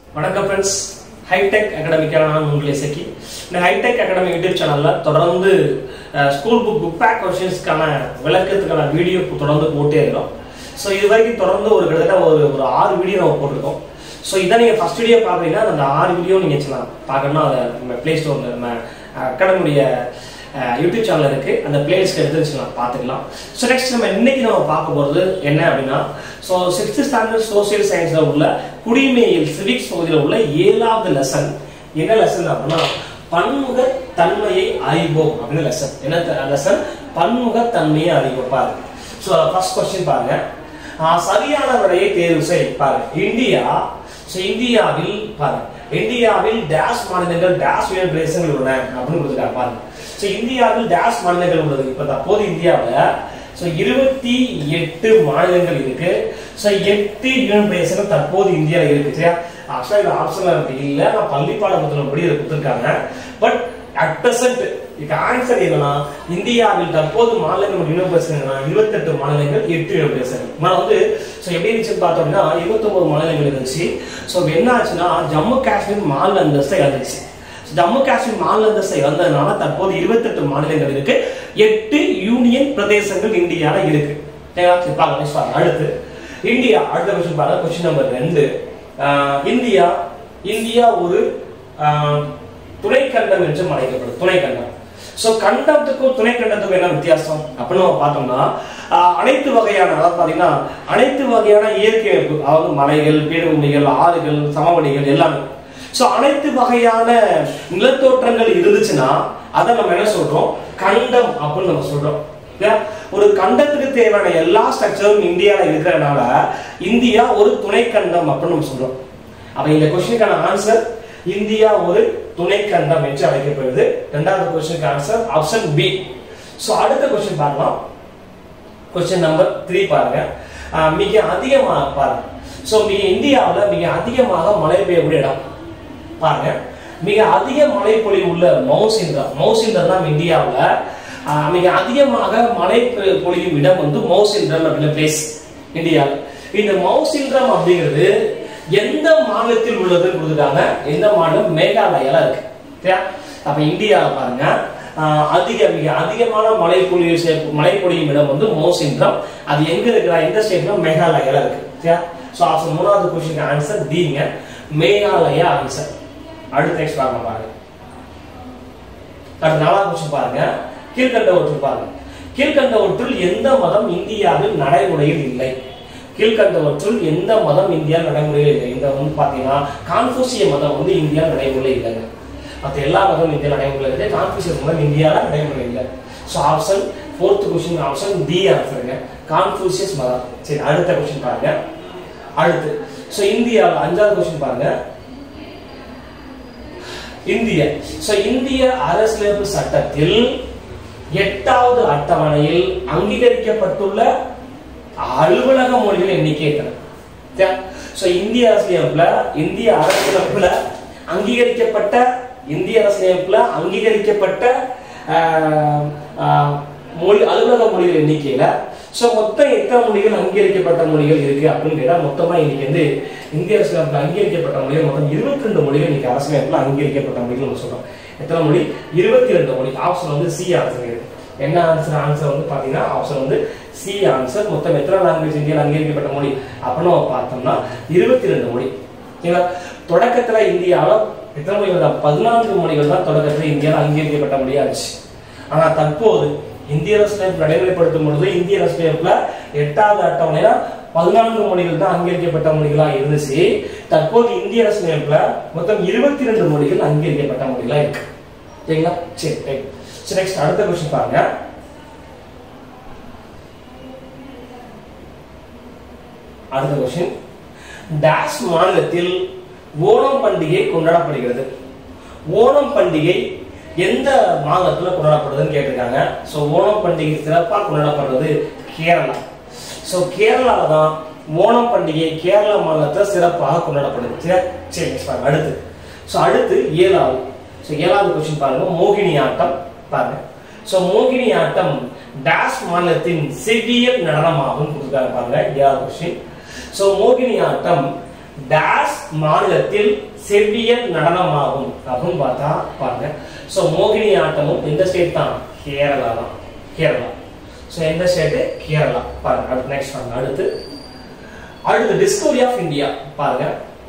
வணக்கம் friends hitech அகாடமிக்கான நான் உங்களை இசக்கி இந்த ஹைடெக் அகாடமி யூடியூப் சேனல்ல தொடர்ந்து ஸ்கூல் புக் புக் பேக் கொஷின்ஸ்க்கான விளக்கத்துக்கான வீடியோ தொடர்ந்து போட்டே இருக்கிறோம் ஸோ இது வரைக்கும் தொடர்ந்து ஒரு கிட்டத்தட்ட ஒரு ஒரு ஆறு வீடியோ நம்ம போட்டிருக்கோம் ஸோ இதை நீங்கள் ஃபர்ஸ்ட் வீடியோ பார்க்குறீங்கன்னா அந்த ஆறு வீடியோ நீங்கள் வச்சுக்கலாம் பார்க்கணும்னா அதை நம்ம ப்ளே ஸ்டோரில் நம்ம அகாடமியுடைய யூடியூப் சேனல் இருக்கு அந்த பிளேலிஸ்ட் எடுத்து வச்சுக்கலாம் பார்த்துக்கலாம் ஸோ நெக்ஸ்ட் நம்ம இன்னைக்கு நம்ம பார்க்க போகிறது என்ன அப்படின்னா ஸோ சிக்ஸ்த் ஸ்டாண்டர்ட் சோசியல் சயின்ஸில் உள்ள குடிமையியல் சிவிக்ஸ் பகுதியில் உள்ள ஏழாவது லெசன் என்ன லெசன் அப்படின்னா பன்முக தன்மையை அறிவோம் அப்படின்னு லெசன் என்ன லெசன் பன்முக தன்மையை அறிவோம் பாருங்க ஸோ ஃபர்ஸ்ட் கொஸ்டின் பாருங்க ஆஹ் சரியான விடையை தேர்வு செய் பாருங்க இந்தியா ஸோ இந்தியாவில் பாருங்க இந்தியாவில் டேஷ் மாநிலங்கள் டேஷ் யூனியன் பிரதேசங்கள் உள்ளன அப்படின்னு கொடுத்துருக்காங்க பாருங்க ஸோ இந்தியாவில் டேஷ் மாநிலங்கள் உள்ளது இப்போ தற்போது இந்தியாவில் ஸோ இருபத்தி எட்டு மாநிலங்கள் இருக்கு ஸோ எட்டு யூனியன் பிரதேசங்கள் தற்போது இந்தியாவில் இருக்கு சரியா ஆக்சுவலாக இது ஆப்ஷன்ல இருக்கு இல்லை நான் பள்ளிப்பாட புத்தகப்படி இதை கொடுத்துருக்காங்க பட் அட் பிரசன்ட் இதுக்கு ஆன்சர் என்னன்னா இந்தியாவில் தற்போது மாநிலங்கள் யூனியன் பிரதேசங்கள்னா இருபத்தெட்டு மாநிலங்கள் எட்டு யூனியன் பிரதேசங்கள் நான் வந்து ஸோ எப்படி இருந்துச்சுன்னு பார்த்தோம்னா இருபத்தொன்பது மாநிலங்கள் இருந்துச்சு ஸோ என்ன ஆச்சுன்னா ஜம்மு காஷ்மீர் மாநில அந்தஸ்தை இழந்துச்சு ஜம்மு காஷ்மீர் மாநில அந்தஸ்தை வந்ததுனால தற்போது இருபத்தெட்டு மாநிலங்கள் இருக்கு எட்டு யூனியன் பிரதேசங்கள் இந்தியாவில் இருக்கு சரிங்களா? சரி, பாருங்க next பாருங்க. அடுத்து இந்தியா அடுத்த கொஸ்டின் பாருங்க கொஸ்டின் நம்பர் ரெண்டு ஆஹ், இந்தியா இந்தியா ஒரு ஆஹ், துணைக்கண்டம் என்று அழைக்கப்படும் துணைக்கண்டம் சோ கண்டத்துக்கும் துணைக்கண்டத்துக்கும் என்ன வித்தியாசம் அப்படின்னு நம்ம பார்த்தோம்னா ஆஹ், அனைத்து வகையான அதாவது பாத்தீங்கன்னா அனைத்து வகையான இயற்கை அமைப்பு அதாவது மலைகள் பீடபூமிகள் ஆறுகள் சமவெளிகள் எல்லாமே சோ அனைத்து வகையான நிலத்தோற்றங்கள் இருந்துச்சுன்னா அதை நம்ம என்ன சொல்றோம் கண்டம் அப்படின்னு நம்ம சொல்றோம் இல்லையா? ஒரு கண்டத்துக்கு தேவையான எல்லா ஸ்ட்ரக்சரும் இந்தியால இருக்கிறதுனால இந்தியா ஒரு துணை கண்டம் அப்படின்னு நம்ம சொல்றோம் அப்ப இந்த கொஸ்டினுக்கான ஆன்சர் இந்தியா ஒரு துணை கண்டம் என்று அழைக்கப்படுது இரண்டாவது கொஸ்டினுக்கு ஆன்சர் ஆப்ஷன் பி சோ அடுத்த கொஸ்டின் பார்க்கலாம் கொஸ்டின் நம்பர் த்ரீ பாருங்க ஆஹ் மிக அதிகமாக பாருங்க சோ மிக இந்தியாவில் மிக அதிகமாக மழை பெய்யக்கூடிய இடம் பாருங்க மிக அதிக மழை பொழிவு உள்ள மௌசின்ரம் மௌசின்ரம் தான் இந்தியாவில் ஆஹ் மிக அதிகமாக மழை பொ- பொழியும் இடம் வந்து மௌசின்ரம் அப்படின்ற பிளேஸ் இந்தியாவில் இந்த மௌசின்ரம் அப்படிங்கிறது எந்த மாநிலத்தில் உள்ளதுன்னு கொடுத்துருக்காங்க எந்த மாநிலம் மேகாலயால இருக்கு சரியா அப்ப இந்தியாவில் பாருங்க ஆஹ் அதிக மிக அதிகமான மழை பொழிவு செய்- மழை பொழியும் இடம் வந்து மௌசின்ரம் அது எங்க இருக்குதா எந்த ஸ்டேட்ல மேகாலயால இருக்கு சரியா சோ ஆப்ஷன் மூணாவது கொஸ்டினுக்கு ஆன்சர் டிங்க மேகாலயா ஆன்சர் அடுத்த நெக்ஸ்ட் பார்க்க பாருங்க அடுத்த நாலாவது கொஸ்டின் பாருங்க கீழ்கண்டவற்றில் பாருங்க கீழ்கண்டவற்றுள் எந்த மதம் இந்தியாவில் நடைமுறையில் இல்லை கீழ்கண்டவற்றுள் எந்த மதம் இந்தியா நடைமுறையில் இல்லை இந்த வந்து பாத்தீங்கன்னா கான்ஃபூசிய மதம் வந்து இந்தியா நடைமுறையில் இல்லைங்க மற்ற எல்லா மதமும் இந்தியா நடைமுறையில் இருக்கு கான்ஃபூசியஸ் மதம் இந்தியாவில் நடைமுறை இல்லை so option fourth question option D ஆன்சருங்க கான்ஃபூசியஸ் மதம் சரி அடுத்த கொஸ்டின் பாருங்க அடுத்து ஸோ இந்தியாவில் அஞ்சாவது கொஸ்டின் பாருங்க இந்திய சோ இந்திய அரசியலமைப்பு சட்டத்தில் எட்டாவது அட்டவணையில் அங்கீகரிக்கப்பட்டுள்ள அலுவலக மொழிகள் எண்ணிக்கை எத்தனை சரியா? சோ இந்திய அரசியலமைப்புல இந்திய அரசியலமைப்புல அங்கீகரிக்கப்பட்ட இந்திய அரசியலமைப்புல அங்கீகரிக்கப்பட்ட ஆஹ், ஆஹ், மொழி அலுவலக மொழிகள் எண்ணிக்கையில சோ மொத்தம் எத்தனை மொழிகள் அங்கீகரிக்கப்பட்ட மொழிகள் இருக்கு அப்படின்னு கேட்டா மொத்தமா இன்னைக்கு வந்து இந்திய அரசியலமைப்புல அங்கீகரிக்கப்பட்ட மொழிகள் மொத்தம் இருபத்தி ரெண்டு மொழிகள் இன்னைக்கு அரசியலமைப்புல அங்கீகரிக்கப்பட்ட மொழிகள் நம்ம சொல்றோம் எத்தனை மொழி இருபத்தி ரெண்டு மொழி ஆப்ஷன் வந்து சி ஆன்சர் இருக்கு என்ன ஆன்சர் ஆன்சர் வந்து பாத்தீங்கன்னா ஆப்ஷன் வந்து சி ஆன்சர் மொத்தம் எத்தனை லாங்குவேஜ் இந்தியாவில் அங்கீகரிக்கப்பட்ட மொழி அப்படின்னு நம்ம பார்த்தோம்னா இருபத்தி ரெண்டு மொழி சரிங்களா தொடக்கத்துல இந்தியாவில் எத்தனை மொழிகள் தான் பதினான்கு மொழிகள் தான் தொடக்கத்துல இந்தியாவில் அங்கீகரிக்கப்பட்ட மொழியாச்சு ஆனா தற்போது இந்திய அரசியலமைப்பு நடைமுறைப்படுத்தும் பொழுது இந்திய அரசியலமைப்புல எட்டாவது அட்டவணையில பதினான்கு மொழிகள் தான் அங்கீகரிக்கப்பட்ட மொழிகளா இருந்துச்சு தற்போது இந்திய அரசியலமைப்புல மொத்தம் இருபத்தி ரெண்டு மொழிகள் அங்கீகரிக்கப்பட்ட மொழிகளா இருக்கு சரிங்களா சரி ரைட் சரி நெக்ஸ்ட் அடுத்த கொஸ்டின் பாருங்க அடுத்த கொஸ்டின் டேஷ் மாநிலத்தில் ஓணம் பண்டிகை கொண்டாடப்படுகிறது ஓணம் பண்டிகை எந்த மாநிலத்துல கொண்டாடப்படுதுன்னு கேட்டிருக்காங்க ஸோ ஓணம் பண்டிகை சிறப்பாக கொண்டாடப்படுறது கேரளா ஸோ கேரளால தான் ஓணம் பண்டிகை கேரளா மாநிலத்துல சிறப்பாக கொண்டாடப்படுது சரியா? சரி next பாருங்க அடுத்து ஸோ அடுத்து ஏழாவது ஸோ ஏழாவது கொஸ்டின் பாருங்க மோகினி ஆட்டம் பாருங்க ஸோ மோகினி ஆட்டம் டேஷ் மாநிலத்தின் செவ்வியல் நடனமாகும் கொடுத்துருக்காங்க பாருங்க ஏழாவது கொஸ்டின் ஸோ மோகினி ஆட்டம் டேஸ் மாநிலத்தில் செவ்வியல் நடனமாகும் அப்படின்னு பார்த்தா பாருங்க ஸோ மோகினி ஆட்டமும் எந்த ஸ்டேட் தான் கேரளா தான் கேரளா ஸோ எந்த ஸ்டேட்டு கேரளா பாருங்க அடுத்து நெக்ஸ்ட் பாருங்க அடுத்து அடுத்து டிஸ்கவரி ஆஃப் இந்தியா பாருங்க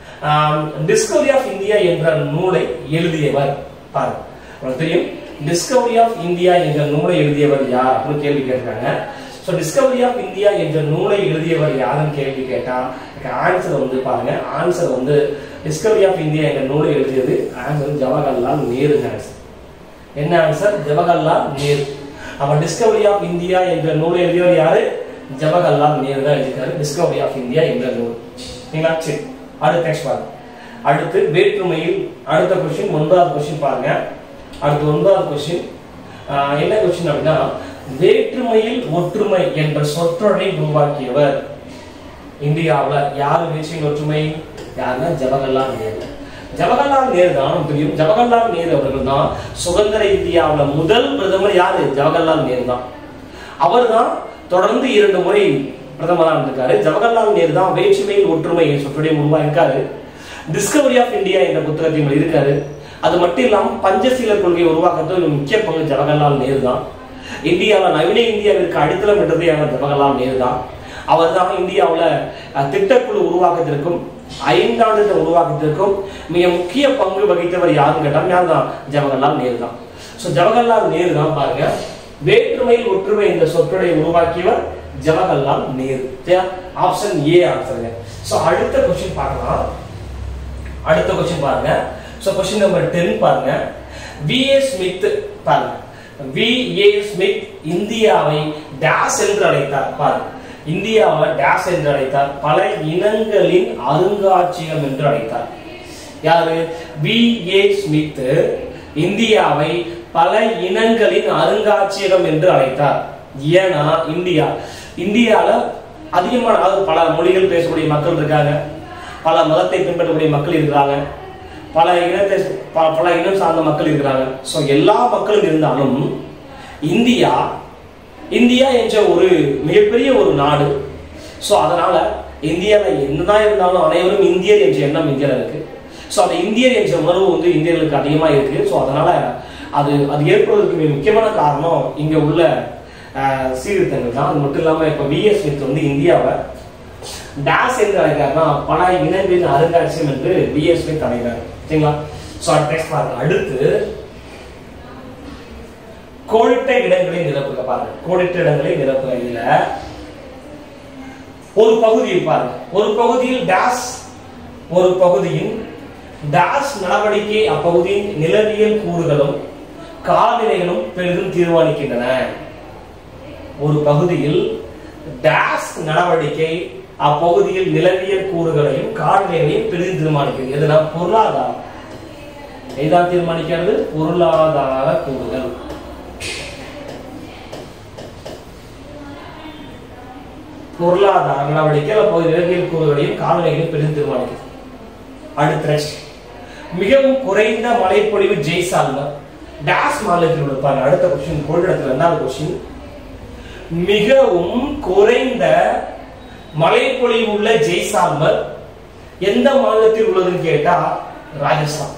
டிஸ்கவரி ஆஃப் இந்தியா என்ற நூலை எழுதியவர் பாருங்க உங்களுக்கு தெரியும் டிஸ்கவரி ஆஃப் இந்தியா என்ற நூலை எழுதியவர் யார் அப்படின்னு கேள்வி கேட்டிருக்காங்க ஸோ டிஸ்கவரி ஆஃப் இந்தியா என்ற நூலை எழுதியவர் யாருன்னு கேள்வி கேட்டா ஆன்சர் வந்து பாருங்க ஆன்சர் வந்து டிஸ்கவரி ஆஃப் இந்தியா என்ற நூலை எழுதியது ஆன்சர் ஜவஹர்லால் நேரு ஆன்சர் என்ன ஆன்சர் ஜவஹர்லால் நேரு அப்ப டிஸ்கவரி ஆஃப் இந்தியா என்ற நூலை எழுதியவர் யாரு ஜவஹர்லால் நேரு தான் எழுதியிருக்காரு டிஸ்கவரி ஆஃப் இந்தியா என்ற நூல் சரிங்களா சரி அடுத்து நெக்ஸ்ட் பாருங்க அடுத்து வேற்றுமையில் அடுத்த கொஸ்டின் ஒன்பதாவது கொஸ்டின் பாருங்க அடுத்து ஒன்பதாவது கொஸ்டின் என்ன கொஸ்டின் அப்படின்னா வேற்றுமையில் ஒற்றுமை என்ற சொற்றொடரை உருவாக்கியவர் இந்தியாவுல யாரு வேற்றுமையில் ஒற்றுமை யாருன்னா ஜவஹர்லால் நேரு ஜவஹர்லால் நேரு தான் நமக்கு தெரியும் ஜவஹர்லால் நேரு அவர்கள் தான் சுதந்திர இந்தியாவுல முதல் பிரதமர் யாரு ஜவஹர்லால் நேரு தான் அவர் தான் தொடர்ந்து இரண்டு முறை பிரதமராக இருந்திருக்காரு ஜவஹர்லால் நேரு தான் வேற்றுமையில் ஒற்றுமை சொற்றுடைய உருவாக்கியிருக்காரு டிஸ்கவரி ஆஃப் இந்தியா என்ற புத்தகத்தில் இருக்காரு அது மட்டும் இல்லாம பஞ்சசீலர் கொள்கையை உருவாக்குறது ஒரு முக்கிய பங்கு ஜவஹர்லால் நேரு தான் இந்தியாவில் நவீன இந்தியாவிற்கு அடித்தளம் என்றது யார் ஜவஹர்லால் நேரு தான் அவர் தான் இந்தியாவில் அஹ், திட்டக்குழு உருவாக்கத்திற்கும் ஐந்தாண்டு உருவாக்கத்திற்கும் மிக முக்கிய பங்கு வகித்தவர் யாருன்னு கேட்டால் யார் தான் ஜவஹர்லால் நேரு தான் ஸோ ஜவஹர்லால் நேரு தான் பாருங்க வேற்றுமையில் ஒற்றுமை என்ற சொற்றொடரை உருவாக்கியவர் ஜவஹர்லால் நேரு சரியா ஆப்ஷன் ஏ ஆன்சருங்க ஸோ அடுத்த கொஸ்டின் பார்க்கலாம் அடுத்த கொஸ்டின் பாருங்க ஸோ கொஸ்டின் நம்பர் டென் பாருங்க வி ஏ ஸ்மித் பாருங்க வி ஏ ஸ்மித் இந்தியாவை டேஸ் என்று அழைத்தார் பாருங்க இந்தியாவை டேஸ் என்று அழைத்தார் பல இனங்களின் அருங்காட்சியகம் என்று அழைத்தார் யாரு வி ஏ ஸ்மித் இந்தியாவை பல இனங்களின் அருங்காட்சியகம் என்று அழைத்தார் ஏன்னா இந்தியா இந்தியால அதிகமான அதாவது பல மொழிகள் பேசக்கூடிய மக்கள் இருக்காங்க பல மதத்தை பின்பற்றக்கூடிய மக்கள் இருக்கிறாங்க பல இனத்தை ப- பல இனம் சார்ந்த மக்கள் இருக்கிறாங்க ஸோ எல்லா மக்களும் இருந்தாலும் இந்தியா இந்தியா என்ற ஒரு மிகப்பெரிய ஒரு நாடு ஸோ அதனால இந்தியாவில் என்னதான் இருந்தாலும் அனைவரும் இந்தியர் என்ற எண்ணம் இந்தியாவில் இருக்கு ஸோ அந்த இந்தியர் என்ற உணர்வு வந்து இந்தியர்களுக்கு அதிகமாக இருக்கு ஸோ அதனால அது அது ஏற்படுவதற்கு மிக முக்கியமான காரணம் இங்க உள்ள அஹ், சீர்திருத்தங்கள் தான் அது மட்டும் இல்லாமல் இப்போ விஎஸ் ஸ்மித் வந்து இந்தியாவை டாஸ் என்று அழைக்கிறார்னா பல இனங்களின் அருங்காட்சியம் என்று விஎஸ் ஸ்மித் அழைக்கிறார் சரிங்களா ஸோ அடுத்த next பாருங்க அடுத்து கோடிட்ட இடங்களை நிரப்புக பாருங்க கோடிட்ட இடங்களை நிரப்புக இதுல ஒரு பகுதியில் பாருங்க ஒரு பகுதியில் டாஸ் ஒரு பகுதியின் டாஸ் நடவடிக்கை அப்பகுதியின் நிலவியல் கூறுகளும் காலநிலைகளும் பெரிதும் தீர்மானிக்கின்றன ஒரு பகுதியில் டாஸ் நடவடிக்கை அப்பகுதியில் நிலவியல் கூறுகளையும் காலநிலைகளையும் பெரிதும் தீர்மானிக்கிறது எதுனா பொருளாதாரம் இதான் தீர்மானிக்கிறது பொருளாதார கூறுகள் பொருளாதார நடவடிக்கை அப்போது நிலவியல் கூறுகளையும் காலநிலைகளையும் பெரிதும் தீர்மானிக்கிறது அடுத்த next. மிகவும் குறைந்த மழைப்பொழிவு ஜெய்சால்மர் டாஸ் மாநிலத்தில் உள்ள பாருங்க அடுத்த கொஸ்டின் கோல்டத்துல ரெண்டாவது கொஸ்டின் மிகவும் குறைந்த மழைப்பொழிவு உள்ள ஜெய்சால்மர் எந்த மாநிலத்தில் உள்ளதுன்னு கேட்டா ராஜஸ்தான்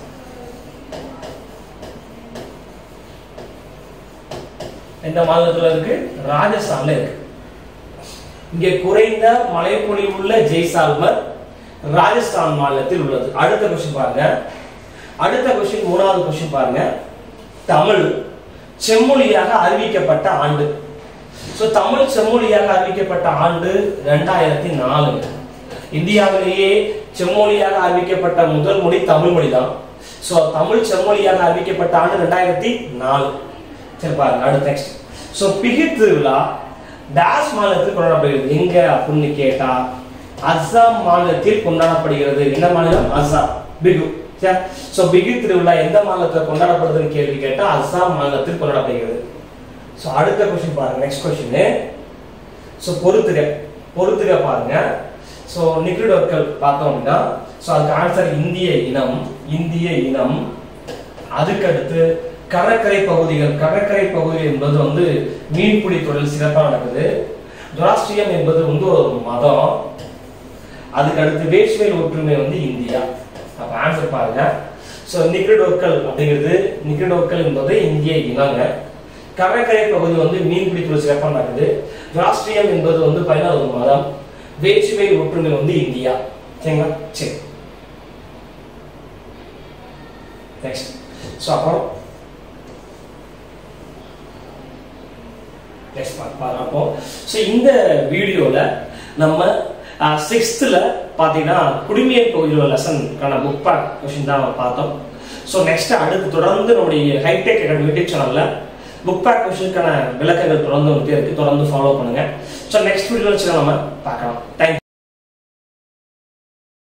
எந்த மாநிலத்துல இருக்கு ராஜஸ்தான்ல இருக்கு இங்கே குறைந்த மழைப்பொழிவு உள்ள ஜெய்சால்மர் ராஜஸ்தான் மாநிலத்தில் உள்ளது அடுத்த கொஸ்டின் பாருங்க அடுத்த கொஸ்டின் மூணாவது கொஸ்டின் பாருங்க தமிழ் செம்மொழியாக அறிவிக்கப்பட்ட ஆண்டு சோ தமிழ் செம்மொழியாக அறிவிக்கப்பட்ட ஆண்டு ரெண்டாயிரத்தி நாலு இந்தியாவிலேயே செம்மொழியாக அறிவிக்கப்பட்ட முதல் மொழி தமிழ் மொழி தான் சோ தமிழ் செம்மொழியாக அறிவிக்கப்பட்ட ஆண்டு ரெண்டாயிரத்தி நாலு சரி பாருங்க அடுத்த நெக்ஸ்ட் சோ பிகி திருவிழா டாஸ் மாநிலத்தில் கொண்டாடப்படுகிறது எங்க அப்படின்னு கேட்டா அஸ்ஸாம் மாநிலத்தில் கொண்டாடப்படுகிறது என்ன மாநிலம் அஸ்ஸாம் பிகு சரி சோ பிகு திருவிழா எந்த மாநிலத்தில் கொண்டாடப்படுதுன்னு கேள்வி கேட்டா அஸ்ஸாம் மாநிலத்தில் கொண்டாடப்படுகிறது சோ அடுத்த கொஸ்டின் பாருங்க நெக்ஸ்ட் கொஸ்டின் சோ பொறுத்துக பொறுத்துக பாருங்க சோ நிக்ரிடோர்கள் பார்த்தோம் அப்படின்னா சோ அதுக்கு ஆன்சர் இந்திய இனம் இந்திய இனம் அதுக்கு அடுத்து கடற்கரை பகுதிகள் கடற்கரை பகுதி என்பது வந்து மீன்பிடி தொழில் சிறப்பாக நடக்குது துராஷ்டிரியம் என்பது வந்து ஒரு மதம் அதுக்கு அடுத்து வேற்றுமையில் ஒற்றுமை வந்து இந்தியா அப்ப ஆன்சர் பாருங்க ஸோ நிக்ரடோக்கல் அப்படிங்கிறது நிக்ரடோக்கல் என்பது இந்திய இனங்க கடற்கரை பகுதி வந்து மீன்பிடி தொழில் சிறப்பாக நடக்குது ராஷ்டிரியம் என்பது வந்து பதினாறு மதம் வேற்றுமை ஒற்றுமை வந்து இந்தியா சரிங்களா சரி நெக்ஸ்ட் ஸோ அப்புறம் நெக்ஸ்ட் பார்ப்போம் ஸோ இந்த வீடியோவில் நம்ம சிக்ஸ்த்தில் பார்த்தீங்கன்னா குடிமையல் பகுதியில் லெசனுக்கான புக் பேக் கொஷின் தான் நம்ம பார்த்தோம் ஸோ நெக்ஸ்ட் அடுத்து தொடர்ந்து நம்முடைய ஹைடெக் அகாடமி யூடியூப் சேனலில் புக் பேக் கொஷினுக்கான விளக்கங்கள் தொடர்ந்து வந்துட்டே இருக்கு தொடர்ந்து ஃபாலோ பண்ணுங்க ஸோ நெக்ஸ்ட் வீடியோவில் வச்சு நம்ம பார்க்கலாம் தேங்க்யூ